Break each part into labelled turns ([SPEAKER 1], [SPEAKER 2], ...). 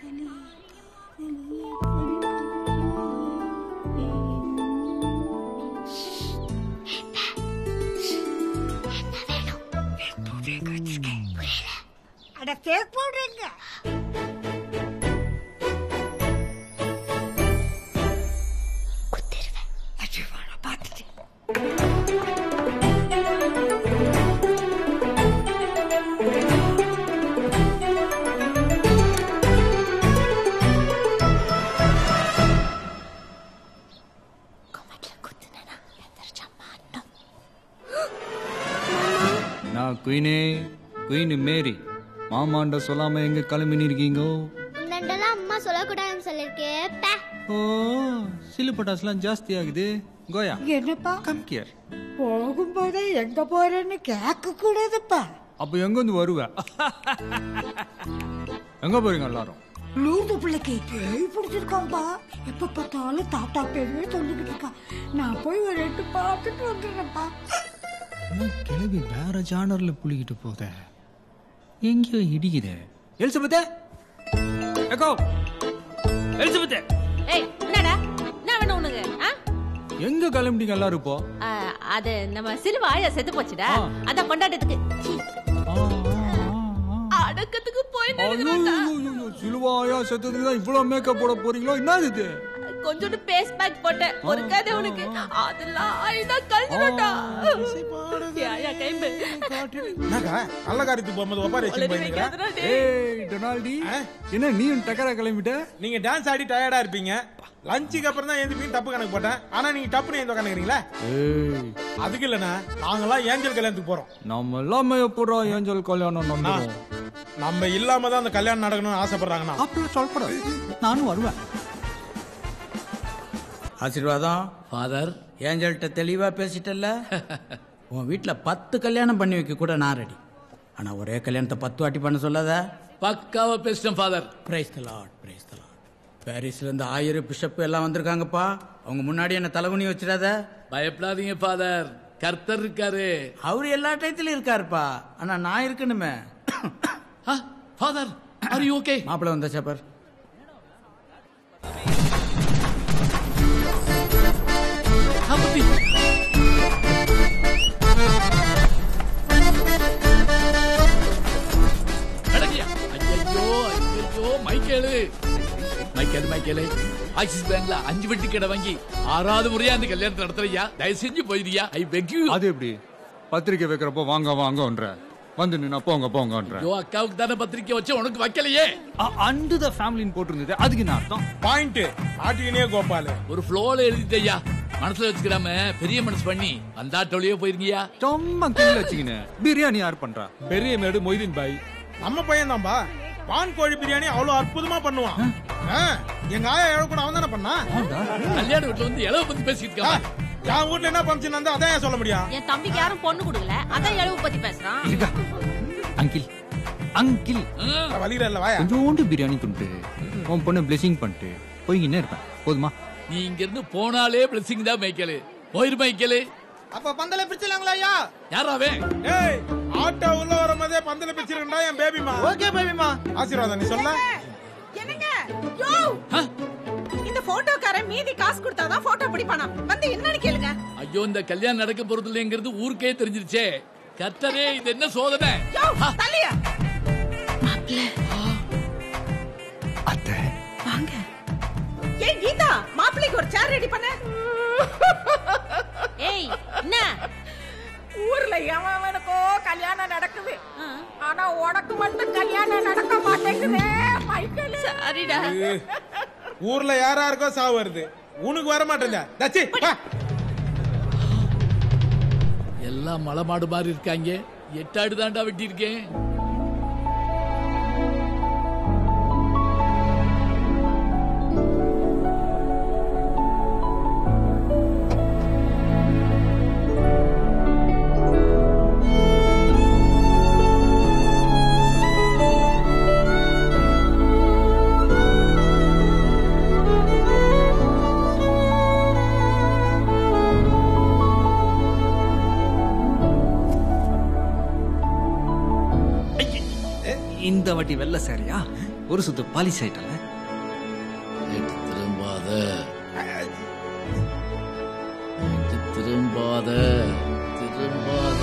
[SPEAKER 1] அட கேக் போடுறீங்க குத்திருவேன் பார்த்துட்டு
[SPEAKER 2] நான் குயினே குயின் மேரி மாமாண்ட சொல்லாம எங்க கிளம்பி இருக்கீங்க
[SPEAKER 3] உன்னண்டெல்லாம் அம்மா சொல்லக்கூடாதுன்னு சொல்லிருக்கேன் பே.
[SPEAKER 2] ஓ சிலு பட்டாசுலாம் ஜாஸ்தி ஆகுது கோயா
[SPEAKER 1] என்னப்பா
[SPEAKER 2] கம் கியர்
[SPEAKER 1] போகும்போதே எங்க போறேன்னு கேட்க கூடாதுப்பா
[SPEAKER 2] அப்ப எங்க வந்து வருவ எங்க போறீங்க எல்லாரும்
[SPEAKER 1] லூர்து பிள்ளைக்கு பேய் பிடிச்சிருக்காம்பா எப்ப பார்த்தாலும் தாத்தா பேருமே சொல்லிக்கிட்டு இருக்கான் நான் போய் ஒரு எட்டு பார்த்துட்டு வந்துடுறேன்ப்பா
[SPEAKER 2] என்ன கிளவி வேற ஜானர்ல புளிக்கிட்டு போத எங்கேயோ இடிக்குதே எலிசபெத்தே எக்கோ எலிசபெத்தே
[SPEAKER 4] ஏய் என்னடா என்ன வேணும் உனக்கு ஆ?
[SPEAKER 2] எங்க கிளம்பிட்டீங்க எல்லாரும் இப்போ
[SPEAKER 4] ஆ, அது நம்ம சிலுவ ஆயா செத்து போச்சுடா
[SPEAKER 2] ஆ.
[SPEAKER 4] அதான் கொண்டாட்டத்துக்கு சீ,
[SPEAKER 2] ஆ, ஆ, ஆ, ஆ.
[SPEAKER 4] அடக்கத்துக்கு போய்
[SPEAKER 2] ஐயோ, ஐயோ, ஐயோ, சிலுவாயா செத்ததுக்கு தான் இவ்வளவு மேக்கப் போட போறீங்களோ என்ன இது
[SPEAKER 4] கொஞ்சோண்டு பேஸ் பேக் போட்டேன் ஒரு கதை உனக்கு அதெல்லாம் ஆயிதான் கழிஞ்சுடா ஆயா கைம்பு
[SPEAKER 5] என்னக்கா நல்ல காரியத்துக்கு போகும்போது ஒப்பாரி வச்சு
[SPEAKER 4] உளறி
[SPEAKER 5] போயிருந்தீங்களா
[SPEAKER 4] வைக்காதடா டேய்.
[SPEAKER 2] ஏய் டொனால்டி என்ன நீயும் டக்கரா கிளம்பிட்ட
[SPEAKER 5] நீங்க டான்ஸ் ஆடி டயர்டா இருப்பீங்க லஞ்சுக்கு அப்புறம் தான் எழுந்திருப்பீங்க தப்பு கணக்கு போட்டேன் ஆனா நீங்க டப்புனு எழுந்து உட்காந்துக்கிறீங்களா
[SPEAKER 2] ஏய்
[SPEAKER 5] அதுக்கு இல்லண்ணா நாங்கெல்லாம் ஏஞ்சல் கல்யாணத்துக்கு போறோம்
[SPEAKER 2] நம்ம எல்லாமே எப்படா ஏஞ்சல் கல்யாணம் நம்புறோம்
[SPEAKER 5] நம்ம இல்லாம தான் அந்த கல்யாணம் நடக்கணும்னு ஆசைப்படுறாங்கண்ணா
[SPEAKER 2] அப்படிலாம் சொல்லக்கூடாது நானும் வருவேன்
[SPEAKER 6] ஆசீர்வாதம்
[SPEAKER 7] ஃபாதர்
[SPEAKER 6] ஏஞ்சல்கிட்ட தெளிவா பேசிட்டல்ல உன் வீட்ல பத்து கல்யாணம் பண்ணி வைக்க கூட நான் ரெடி ஆனா ஒரே கல்யாணத்தை பத்து வாட்டி பண்ண சொல்லாத
[SPEAKER 7] பக்காவா பேசிட்டேன் father
[SPEAKER 6] praise the lord praise the lord பாரிஸ்ல இருந்து ஆயிரம் பிஷப் எல்லாம் வந்திருக்காங்கப்பா அவங்க முன்னாடி என்ன தலைகுனி வச்சிடாத
[SPEAKER 7] பயப்படாதீங்க ஃபாதர் கர்த்தர் இருக்காரு
[SPEAKER 6] அவரு எல்லா டயத்திலும் இருக்காருப்பா ஆனா நான் இருக்கணுமே
[SPEAKER 7] ஃபாதர் ஆர் யூ ஓகே
[SPEAKER 6] மாப்பிள்ள வந்தா சாப்பர்
[SPEAKER 7] காப்பத்தி அடங்கியா ஐயோ ஐயோ மைக்கேலு மைக்கேலு மைக்கேலு ஆக்சிஸ் பேங்க்ல அஞ்சு வெட்டி கடை வாங்கி ஆறாவது முறையா அந்த கல்யாணத்தை நடத்துறியா தயவு செஞ்சு போயிரியா ஐ பெக் யூ
[SPEAKER 2] அது எப்படி பத்திரிக்கை வைக்கிறப்போ வாங்க வாங்கன்ற வந்து நின்னா போங்க போங்கன்ற
[SPEAKER 7] ஐயோ அக்காவுக்கு தானே பத்திரிக்கை வச்சு உனக்கு வைக்கலையே
[SPEAKER 2] அண்டு த ஃபேமிலின்னு போட்டிருந்தது அதுக்கு என்ன அர்த்தம்
[SPEAKER 5] பாயிண்ட் ஆட்டினே கோபால்
[SPEAKER 7] ஒரு ஃப்ளோல எழுதிட்டய்யா மனசுல வச்சுக்கிறாம பெரிய மனசு பண்ணி வந்தாட்டோலயே போயிருங்கயா
[SPEAKER 2] சும்மா கீழே வச்சுக்கின்னு பிரியாணி யார் பண்றா
[SPEAKER 5] பெரிய மேடு மொய்தீன் பாய் நம்ம பையன் தான்பா பான் கோழி பிரியாணி அவ்வளவு அற்புதமா பண்ணுவான் ஆ, எங்க ஆயா எவ்வளவு கூட அவன் தானே பண்ணா
[SPEAKER 7] கல்யாண வீட்டுல வந்து இளவு பத்தி பேசிட்டு
[SPEAKER 5] ஆ,
[SPEAKER 7] இருக்காங்க
[SPEAKER 5] என் வீட்டுல என்ன ஃபங்க்ஷன் இருந்தா அதான் ஏன் சொல்ல முடியும்
[SPEAKER 4] என் தம்பிக்கு யாரும் பொண்ணு கொடுக்கல அதான் எழுவு பத்தி பேசுறான்
[SPEAKER 2] இருக்கா அங்கிள் அங்கிள்
[SPEAKER 5] வலிகிற இல்ல வாயா
[SPEAKER 2] கொஞ்சோண்டு பிரியாணி துண்டு உன் பொண்ணு பிளெஸிங் பண்ணிட்டு போய்கின்னே இருப்பேன் போதுமா
[SPEAKER 7] நீ இங்க இருந்து போனாலே பிளஸிங் தான் மைக்கேலு போயிரு மைக்கேலு
[SPEAKER 5] அப்ப பந்தல பிரிச்சலாங்களா ஐயா
[SPEAKER 7] யாராவே
[SPEAKER 5] ஏய் ஆட்டோ உள்ள வரும்போதே பந்தல பிரிச்சிருக்கா என் பேபிமா ஓகே பேபிமா ஆசீர்வாதம் நீ சொல்ல
[SPEAKER 8] என்னங்க யோ இந்த போட்டோக்காரன் மீதி காசு கொடுத்தாதான் போட்டோ பிடிப்பானா வந்து என்னன்னு கேளுங்க
[SPEAKER 7] ஐயோ இந்த கல்யாணம் நடக்க போறது இல்லைங்கிறது ஊருக்கே தெரிஞ்சிருச்சே கர்த்தரே இது என்ன சோதனை
[SPEAKER 8] யோ தள்ளியா
[SPEAKER 2] அத்தை
[SPEAKER 8] வாங்க ஏய் கீதா மாப்பிள்ளைக்கு ஒரு சேர் ரெடி பண்ண
[SPEAKER 4] ஏய் என்ன
[SPEAKER 8] ஊர்ல எவனுக்கோ கல்யாணம் நடக்குது ஆனா உனக்கு மட்டும் கல்யாணம் நடக்க மாட்டேங்குதே மைக்கேல்
[SPEAKER 4] சரிடா
[SPEAKER 5] ஊர்ல யாரா இருக்கோ சாவு வருது உனக்கு வர மாட்டேங்க தச்சி வா.
[SPEAKER 7] எல்லாம் மலை மாடு மாதிரி இருக்காங்க எட்டாடு தாண்டா வெட்டி இருக்கேன்
[SPEAKER 2] இந்த வாட்டி வெள்ள சாரியா
[SPEAKER 9] ஒரு சுத்து பாலிஸ் ஆயிட்டல
[SPEAKER 7] நைட்டு திரும்பாத நைட்டு திரும்பாத திரும்பாத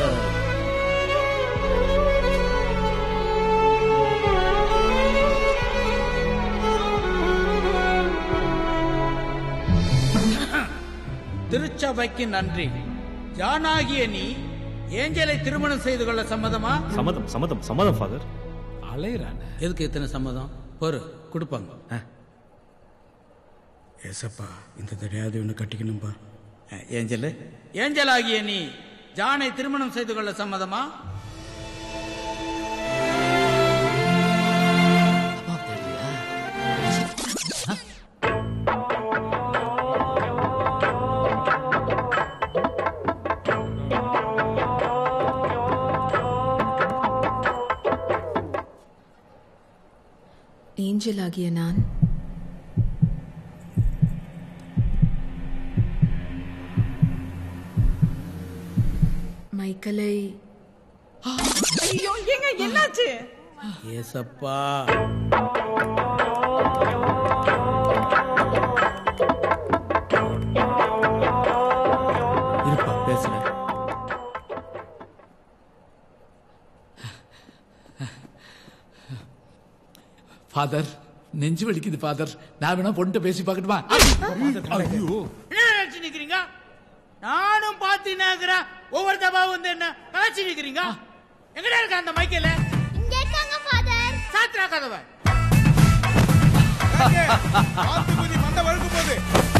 [SPEAKER 6] திருச்சபைக்கு நன்றி ஜானாகிய நீ ஏஞ்சலை திருமணம் செய்து கொள்ள சம்மதமா
[SPEAKER 10] சம்மதம் சம்மதம் சம்மதம் ஃபாதர்
[SPEAKER 6] அலையிறான எதுக்கு இத்தனை சம்மதம் பொறு கொடுப்பாங்க ஏசப்பா இந்த தெரியாது இவனை கட்டிக்கணும்பா அஹ், ஏஞ்சலு ஏஞ்சல் ஆகிய நீ ஜானை திருமணம் செய்து கொள்ள சம்மதமா
[SPEAKER 11] ஏஞ்சல் ஆகிய நான் மைக்கேலை
[SPEAKER 8] ஐயோ ஏங்க என்னாச்சு
[SPEAKER 6] ஏசப்பா இருப்பா பேசுறேன்
[SPEAKER 7] ஃபாதர் நெஞ்சு வலிக்குது ஃபாதர் நான் வேணா பொண்ணு பேசி பார்க்கட்டுமா
[SPEAKER 6] என்ன நினைச்சு நிக்கிறீங்க நானும் பாத்தீங்கன்னா ஒவ்வொரு தபா வந்து என்ன கலாச்சி நிக்கிறீங்க எங்கடா இருக்க அந்த மைக்கேல
[SPEAKER 3] இங்க இருக்காங்க ஃபாதர்
[SPEAKER 6] சாத்திரா கதவை
[SPEAKER 5] குதி மண்டை வழுக்கு போகுது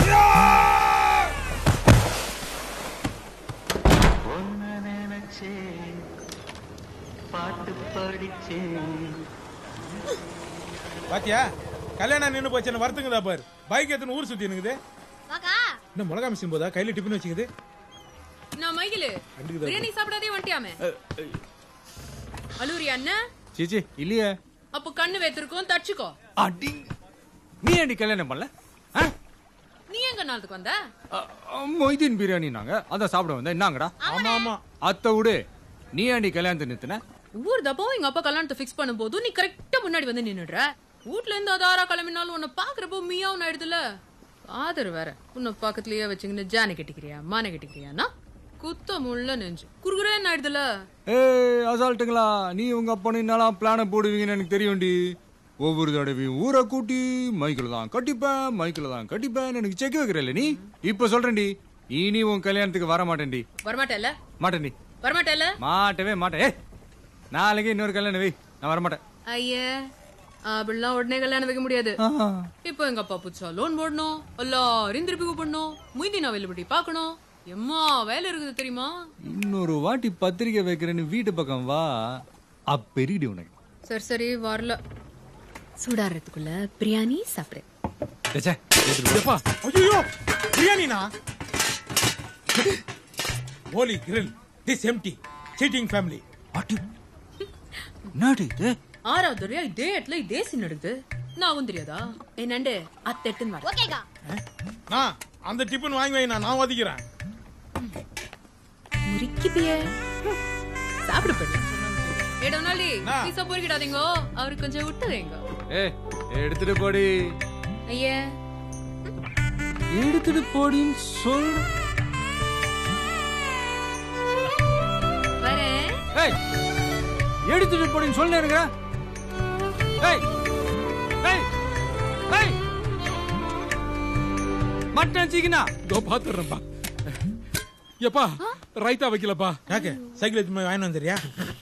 [SPEAKER 5] பாத்தியா கல்யாணம் நின்னு போச்சுன்னு வருத்துங்கதா பாரு பைக் எத்தனை ஊர் சுத்தி இருக்குது
[SPEAKER 3] வாக்கா
[SPEAKER 5] என்ன மிளகா மிஷின் போதா கையில டிஃபன் வச்சுக்குது
[SPEAKER 11] நான் மைக்கேலு
[SPEAKER 5] கண்டுக்குதா
[SPEAKER 11] பிரியாணி சாப்பிடாதே வந்துட்டியாமே அலூரி அண்ணன்
[SPEAKER 2] சீச்சி இல்லையே
[SPEAKER 11] அப்போ கண்ணு வைத்திருக்கோம் தச்சுக்கோ
[SPEAKER 2] அடி நீ ஏன்டி கல்யாணம் பண்ணல ஆ?
[SPEAKER 11] நீ எங்க நாளுக்கு வந்த
[SPEAKER 2] அ, அ, மொய்தீன் பிரியாணி நாங்க அதான் சாப்பிட வந்தேன் என்னங்கடா
[SPEAKER 5] ஆமா ஆமா
[SPEAKER 2] அத்தை விடு நீ ஏன்டி கல்யாணத்தை நிறுத்தின
[SPEAKER 11] ஒவ்வொரு தப்பாவும் எங்க அப்பா கல்யாணத்தை ஃபிக்ஸ் பண்ணும்போது நீ கரெக்டா முன்னாடி வந்து நின்னுடுற வீட்ல இருந்து அதாரா கிளம்பினாலும் உன்னை பாக்குறப்போ மியாவும் ஆயிடுதுல ஆதர் வேற உன்னை பக்கத்துலயே வச்சுக்கின்னு ஜானை கட்டிக்கிறியா மானை கட்டிக்கிறியானா குத்தம் உள்ள நெஞ்சு குறுகுறேன்னு ஆயிடுதுல
[SPEAKER 2] ஏய் அசால்ட்டுங்களா நீ உங்க அப்பனு என்னலாம் பிளான போடுவீங்கன்னு எனக்கு தெரியும்டி ஒவ்வொரு தடவையும் ஊரை கூட்டி மைக்கில் தான் கட்டிப்பேன் மைக்கில் தான் கட்டிப்பேன் எனக்கு செக் வைக்கிறல்ல நீ இப்ப சொல்றேன்டி இனி உன் கல்யாணத்துக்கு வர மாட்டேன்டி
[SPEAKER 11] வரமாட்டேல்ல
[SPEAKER 2] மாட்டேன்டி
[SPEAKER 11] வரமாட்டேல்ல
[SPEAKER 2] மாட்டவே மாட்டேன் ஏய் நாளைக்கு இன்னொரு கல்யாணம் வை நான் வர மாட்டேன்
[SPEAKER 11] ஐயே அப்படிலாம் உடனே கல்யாணம் வைக்க முடியாது இப்போ எங்க அப்பா புதுசா லோன் போடணும் எல்லாரையும் திருப்பி கூப்பிடணும் முந்தி நான் வெளிப்படி பார்க்கணும் எம்மா வேலை இருக்குது தெரியுமா
[SPEAKER 2] இன்னொரு வாட்டி பத்திரிக்கை வைக்கிறேன்னு வீட்டு பக்கம் வா அப்பெரிடி உனக்கு
[SPEAKER 11] சரி சரி வரல சூடாடுறதுக்குள்ள பிரியாணி சாப்பிடு
[SPEAKER 2] ச்சே, எடுத்துட்டு போ.
[SPEAKER 5] ஐயோ பிரியாணினா holy grill this empty cheating family
[SPEAKER 2] என்னடி இது
[SPEAKER 11] ஆறாவது தடவையா இதே இடத்துல இதே சீன் எடுக்குது நான் தெரியாதா என்னண்டு அத்தெட்டுன்னு வர
[SPEAKER 3] ஓகேக்கா
[SPEAKER 5] நான் அந்த டிஃபன் வாங்கி வை நான் நான் ஒதுக்கிறேன்
[SPEAKER 11] முறிக்கிப்பியே சாப்பிடு பெண்ணு ஏ டொனால்டி
[SPEAKER 5] என்ன?
[SPEAKER 11] பீஸா பொறிக்கிடாதீங்க அவருக்கு கொஞ்சம் விட்டு வைங்க
[SPEAKER 2] ஏய் எடுத்துட்டு போடி
[SPEAKER 11] ஐயே
[SPEAKER 2] எடுத்துட்டு போடின்னு சொல்
[SPEAKER 11] வரேன்
[SPEAKER 2] ஏய் எடுத்துட்டு போடின்னு சொல்ல இருங்க ஏய் ஏய் ஏய் மட்டன் சிக்கனா
[SPEAKER 5] இதோ பாத்துறேன்ப்பா எப்பா ரைத்தா வைக்கலப்பா யாக்கு சைக்கிள் எடுத்து போய் வாங்கிட்டு வந்துறியா